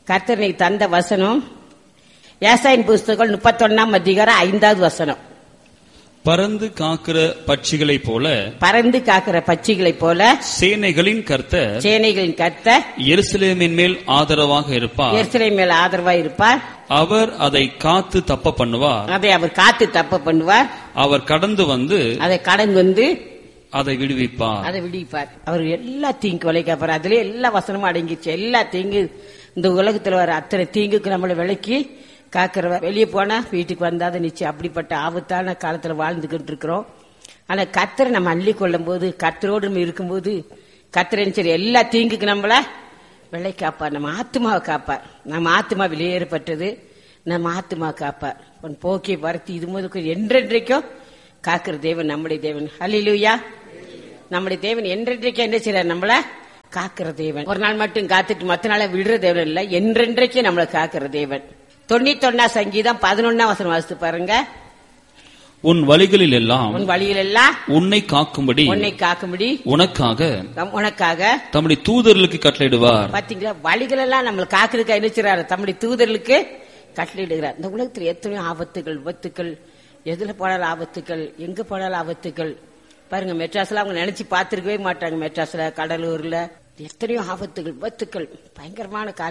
கர்த்தர் நீ தந்த வசனம் ஏசாயின் புஸ்தகம் முப்பத்தொன்னாம் அதிகாரம் ஐந்தாவது வசனம் பறந்து காக்கிற பட்சிகளைப் போல பறந்து காக்கிற பட்சிகளைப் போல சேனைகளின் கர்த்தர் சேனைகளின் கர்த்தர் எருசலேமின் மேல் ஆதரவாக இருப்பார் எருசலேம் மேல் ஆதரவா இருப்பார் அவர் அதை காத்து தப்ப பண்ணுவார் அதை அவர் காத்து தப்ப பண்ணுவார் அவர் கடந்து வந்து அதை கடந்து வந்து அதை விடுவிப்பார் அதை விடுவிப்பார் அவர் எல்லா தீங்கு விளைக்காப்பார் அதுல எல்லா வசனமும் அடங்கிடுச்சு எல்லா தீங்கு இந்த உலகத்துல வர அத்தனை தீங்குக்கு நம்மளை விலக்கி காக்கிறவர் வெளியே போனா வீட்டுக்கு வந்தாத நிச்சயம் அப்படிப்பட்ட ஆபத்தான காலத்துல வாழ்ந்துகிட்டு இருக்கிறோம் ஆனா கத்தரை நம்ம அள்ளி கொள்ளும் போது கத்தரோடு நம்ம இருக்கும்போது கத்தரன் சரி எல்லா தீங்குக்கு நம்மள விலை காப்பார் நம்ம ஆத்மாவை காப்பார் நம்ம ஆத்மா வெளியேறப்பட்டது நம்ம ஆத்மா காப்பார் உன் போக்கை வரத்தி இது முதல் என்றென்றைக்கும் காக்கிற தேவன் நம்முடைய தேவன் ஹalleluya நம்முடைய தேவன் என்றென்றைக்கு என்ன செய்யறார் நம்மள காக்கிற தேவன் ஒரு நாள் மட்டும் காத்துட்டு மத்த நாள விடுற தேவன் இல்ல என்றென்றைக்கு நம்மள காக்கிற தேவன் தொண்ணூத்தொன்னா சங்கீதம் பதினொன்னா வசனம் வாசித்து பாருங்க உன் வழிகளில் எல்லாம் உன் வழியில் எல்லாம் உன்னை காக்கும்படி உன்னை காக்கும்படி உனக்காக தம்- உனக்காக தம்முடைய தூதர்களுக்கு கட்டளையிடுவார் பாத்தீங்களா வழிகள் எல்லாம் நம்மள காக்கிறதுக்கு என்ன தம்முடைய தூதர்களுக்கு கட்டளையிடுகிறார் இந்த உலகத்துல எத்தனையோ ஆபத்துகள் விபத்துக்கள் எதுல போனாலும் ஆபத்துக்கள் எங்க போனாலும் ஆபத்துக்கள் பாருங்க மெட்ராஸ்ல அவங்க நினைச்சு பார்த்திருக்கவே மாட்டாங்க மெட்ராஸ்ல கடலூர்ல எத்தனையோ ஆபத்துகள் விபத்துக்கள் பயங்கரமான காரியம்